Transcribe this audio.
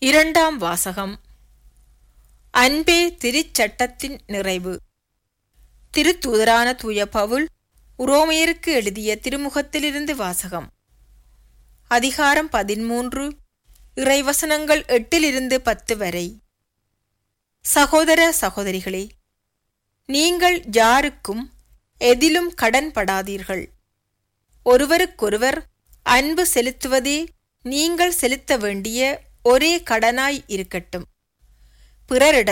இரண்டாம் வாசகம் அன்பே திருச்சட்டத்தின் நிறைவு திருத்தூதரான தூய பவுல் உரோமையருக்கு எழுதிய திருமுகத்திலிருந்து வாசகம் அதிகாரம் பதிமூன்று இறைவசனங்கள் எட்டிலிருந்து பத்து வரை சகோதர சகோதரிகளே நீங்கள் யாருக்கும் எதிலும் கடன்படாதீர்கள் ஒருவருக்கொருவர் அன்பு செலுத்துவதே நீங்கள் செலுத்த வேண்டிய ஒரே கடனாய் இருக்கட்டும் பிறரிட